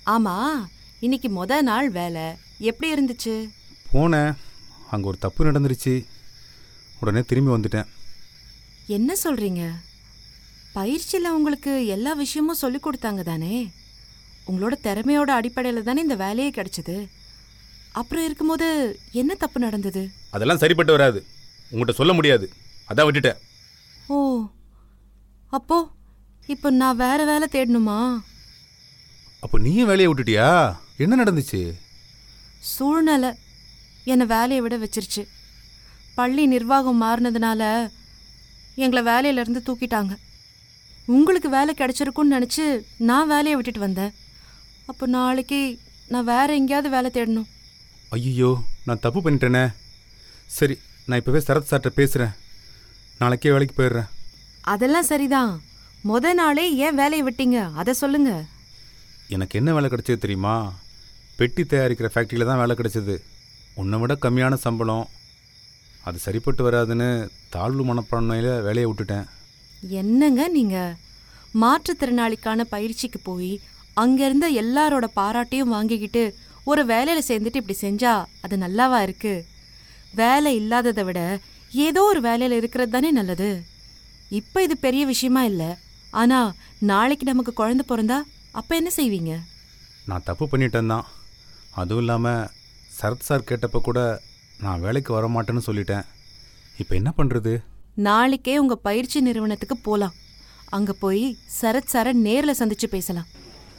ஆமா இன்னைக்கு முத நாள் வேலை எப்படி இருந்துச்சு போனேன் அங்கே ஒரு தப்பு நடந்துருச்சு உடனே திரும்பி வந்துட்டேன் என்ன சொல்றீங்க பயிற்சியில் உங்களுக்கு எல்லா விஷயமும் சொல்லி கொடுத்தாங்க தானே உங்களோட திறமையோட அடிப்படையில் தானே இந்த வேலையே கிடைச்சது அப்புறம் இருக்கும்போது என்ன தப்பு நடந்தது அதெல்லாம் சரிப்பட்டு வராது உங்கள்கிட்ட சொல்ல முடியாது அதான் விட்டுட்டேன் ஓ அப்போ இப்போ நான் வேற வேலை தேடணுமா அப்போ நீயும் வேலையை விட்டுட்டியா என்ன நடந்துச்சு சூழ்நிலை என்னை வேலையை விட வச்சிருச்சு பள்ளி நிர்வாகம் மாறினதுனால எங்களை வேலையிலேருந்து தூக்கிட்டாங்க உங்களுக்கு வேலை கிடைச்சிருக்கும்னு நினச்சி நான் வேலையை விட்டுட்டு வந்தேன் அப்போ நாளைக்கு நான் வேற எங்கேயாவது வேலை தேடணும் ஐயோ நான் தப்பு பண்ணிட்டேனே சரி நான் இப்போவே சரத் சார்கிட்ட பேசுகிறேன் நாளைக்கே வேலைக்கு போயிடுறேன் அதெல்லாம் சரிதான் முத நாளே ஏன் வேலையை விட்டீங்க அதை சொல்லுங்க எனக்கு என்ன வேலை கிடைச்சது தெரியுமா பெட்டி தயாரிக்கிற ஃபேக்ட்ரியில் தான் வேலை கிடைச்சது உன்னை விட கம்மியான சம்பளம் அது சரிப்பட்டு வராதுன்னு தாழ்வு மனப்பான்மையில் வேலையை விட்டுட்டேன் என்னங்க நீங்க மாற்றுத்திறனாளிக்கான பயிற்சிக்கு போய் அங்கிருந்த எல்லாரோட பாராட்டையும் வாங்கிக்கிட்டு ஒரு வேலையில சேர்ந்துட்டு இப்படி செஞ்சா அது நல்லாவா இருக்கு வேலை இல்லாததை விட ஏதோ ஒரு வேலையில இருக்கிறது தானே நல்லது இப்ப இது பெரிய விஷயமா இல்ல ஆனா நாளைக்கு நமக்கு குழந்தை பிறந்தா அப்ப என்ன செய்வீங்க நான் தப்பு பண்ணிட்டேன் தான் அதுவும் இல்லாமல் சரத் சார் கேட்டப்போ கூட நான் வேலைக்கு வர மாட்டேன்னு சொல்லிட்டேன் இப்போ என்ன பண்ணுறது நாளைக்கே உங்க பயிற்சி நிறுவனத்துக்கு போலாம் அங்க போய் சரத் சார நேர்ல சந்திச்சு பேசலாம்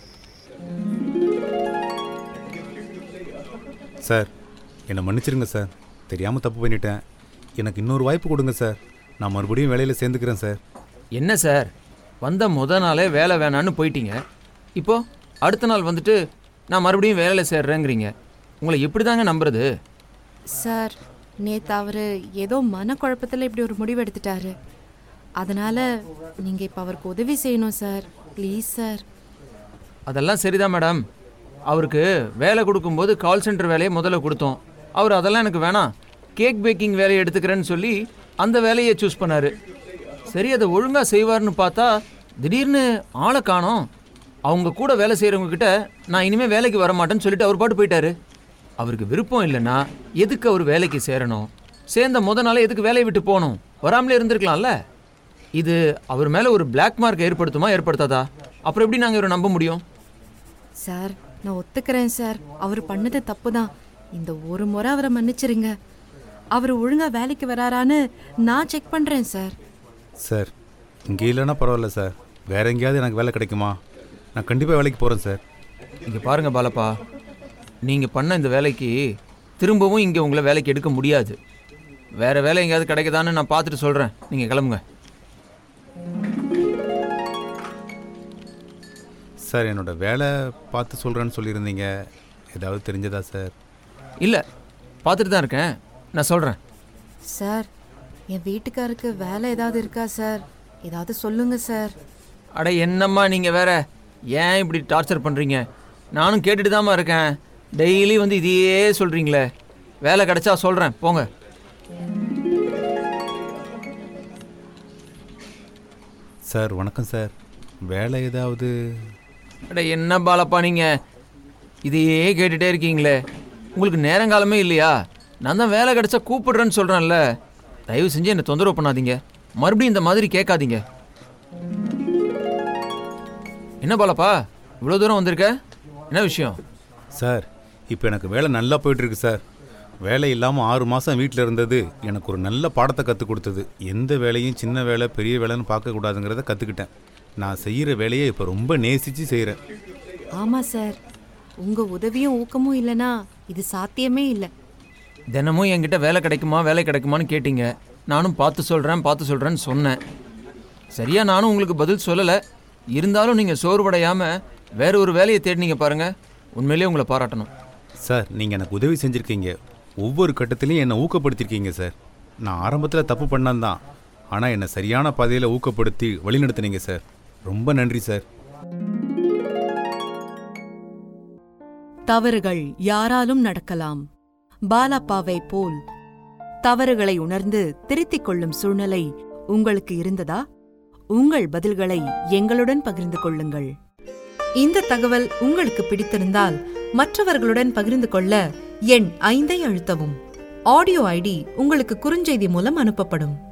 சார் என்னை மன்னிச்சிருங்க சார் தெரியாமல் தப்பு பண்ணிட்டேன் எனக்கு இன்னொரு வாய்ப்பு கொடுங்க சார் நான் மறுபடியும் வேலையில் சேர்ந்துக்கிறேன் சார் என்ன சார் வந்த முத நாளே வேலை வேணான்னு போயிட்டீங்க இப்போ அடுத்த நாள் வந்துட்டு நான் மறுபடியும் வேலையில் சேர்றேங்கிறீங்க உங்களை எப்படி தாங்க நம்புறது சார் நேத்து அவரு ஏதோ மனக்குழப்பத்தில் இப்படி ஒரு முடிவு எடுத்துட்டாரு அதனால நீங்க இப்ப அவருக்கு உதவி செய்யணும் சார் ப்ளீஸ் சார் அதெல்லாம் சரிதான் மேடம் அவருக்கு வேலை கொடுக்கும்போது கால் சென்டர் வேலையை முதல்ல கொடுத்தோம் அவர் அதெல்லாம் எனக்கு வேணாம் கேக் பேக்கிங் வேலையை எடுத்துக்கிறேன்னு சொல்லி அந்த வேலையை சூஸ் பண்ணாரு சரி அதை ஒழுங்காக செய்வார்னு பார்த்தா திடீர்னு ஆளை காணோம் அவங்க கூட வேலை செய்கிறவங்க கிட்ட நான் இனிமேல் வேலைக்கு வர மாட்டேன்னு சொல்லிட்டு அவர் பாட்டு போயிட்டாரு அவருக்கு விருப்பம் இல்லைன்னா எதுக்கு அவர் வேலைக்கு சேரணும் சேர்ந்த முத நாளே எதுக்கு வேலையை விட்டு போகணும் வராமலே இருந்திருக்கலாம்ல இது அவர் மேலே ஒரு பிளாக் மார்க் ஏற்படுத்துமா ஏற்படுத்தாதா அப்புறம் எப்படி நாங்கள் இவரை நம்ப முடியும் சார் நான் ஒத்துக்கிறேன் சார் அவர் பண்ணது தப்பு தான் இந்த ஒரு முறை அவரை மன்னிச்சிருங்க அவர் ஒழுங்கா வேலைக்கு வராரான்னு நான் செக் பண்றேன் சார் சார் இங்கே இல்லைன்னா பரவாயில்ல சார் வேற எங்கேயாவது எனக்கு வேலை கிடைக்குமா நான் கண்டிப்பாக வேலைக்கு போகிறேன் சார் இங்கே பாருங்க பாலப்பா நீங்கள் பண்ண இந்த வேலைக்கு திரும்பவும் இங்கே உங்களை வேலைக்கு எடுக்க முடியாது வேற வேலை எங்கேயாவது கிடைக்குதான்னு நான் பார்த்துட்டு சொல்கிறேன் நீங்கள் கிளம்புங்க சார் என்னோட வேலை பார்த்து சொல்கிறேன்னு சொல்லியிருந்தீங்க ஏதாவது தெரிஞ்சதா சார் இல்லை பார்த்துட்டு தான் இருக்கேன் நான் சொல்கிறேன் சார் என் வீட்டுக்காருக்கு வேலை ஏதாவது இருக்கா சார் ஏதாவது சொல்லுங்க சார் அட என்னம்மா நீங்கள் வேற ஏன் இப்படி டார்ச்சர் பண்ணுறீங்க நானும் கேட்டுட்டு தாம்மா இருக்கேன் டெய்லி வந்து இதையே சொல்கிறீங்களே வேலை கிடைச்சா சொல்கிறேன் போங்க சார் வணக்கம் சார் வேலை ஏதாவது அட என்ன பாலப்பா நீங்கள் இதையே கேட்டுட்டே இருக்கீங்களே உங்களுக்கு நேரங்காலமே இல்லையா நான் தான் வேலை கிடைச்சா கூப்பிடுறேன்னு சொல்கிறேன்ல தயவு செஞ்சு என்னை தொந்தரவு பண்ணாதீங்க மறுபடியும் இந்த மாதிரி கேட்காதீங்க என்ன பாலப்பா இவ்வளோ தூரம் வந்திருக்க என்ன விஷயம் சார் இப்போ எனக்கு வேலை நல்லா போயிட்டுருக்கு சார் வேலை இல்லாமல் ஆறு மாதம் வீட்டில் இருந்தது எனக்கு ஒரு நல்ல பாடத்தை கற்றுக் கொடுத்தது எந்த வேலையும் சின்ன வேலை பெரிய வேலைன்னு பார்க்கக்கூடாதுங்கிறத கற்றுக்கிட்டேன் நான் செய்கிற வேலையை இப்போ ரொம்ப நேசித்து செய்கிறேன் ஆமா சார் உங்க உதவியும் ஊக்கமும் இல்லைனா இது சாத்தியமே இல்லை தினமும் என்கிட்ட வேலை கிடைக்குமா வேலை கிடைக்குமான்னு கேட்டீங்க நானும் பார்த்து சொல்கிறேன் பார்த்து சொல்கிறேன்னு சொன்னேன் சரியா நானும் உங்களுக்கு பதில் சொல்லலை இருந்தாலும் நீங்கள் சோர்வடையாமல் வேற ஒரு வேலையை தேடினீங்க பாருங்க உண்மையிலேயே உங்களை பாராட்டணும் சார் நீங்கள் எனக்கு உதவி செஞ்சுருக்கீங்க ஒவ்வொரு கட்டத்திலையும் என்னை ஊக்கப்படுத்தியிருக்கீங்க சார் நான் ஆரம்பத்தில் தப்பு பண்ணேன் தான் ஆனால் என்னை சரியான பாதையில் ஊக்கப்படுத்தி வழிநடத்துனீங்க சார் ரொம்ப நன்றி சார் தவறுகள் யாராலும் நடக்கலாம் பாலாப்பாவை போல் தவறுகளை உணர்ந்து திருத்திக் கொள்ளும் சூழ்நிலை உங்களுக்கு இருந்ததா உங்கள் பதில்களை எங்களுடன் பகிர்ந்து கொள்ளுங்கள் இந்த தகவல் உங்களுக்கு பிடித்திருந்தால் மற்றவர்களுடன் பகிர்ந்து கொள்ள எண் ஐந்தை அழுத்தவும் ஆடியோ ஐடி உங்களுக்கு குறுஞ்செய்தி மூலம் அனுப்பப்படும்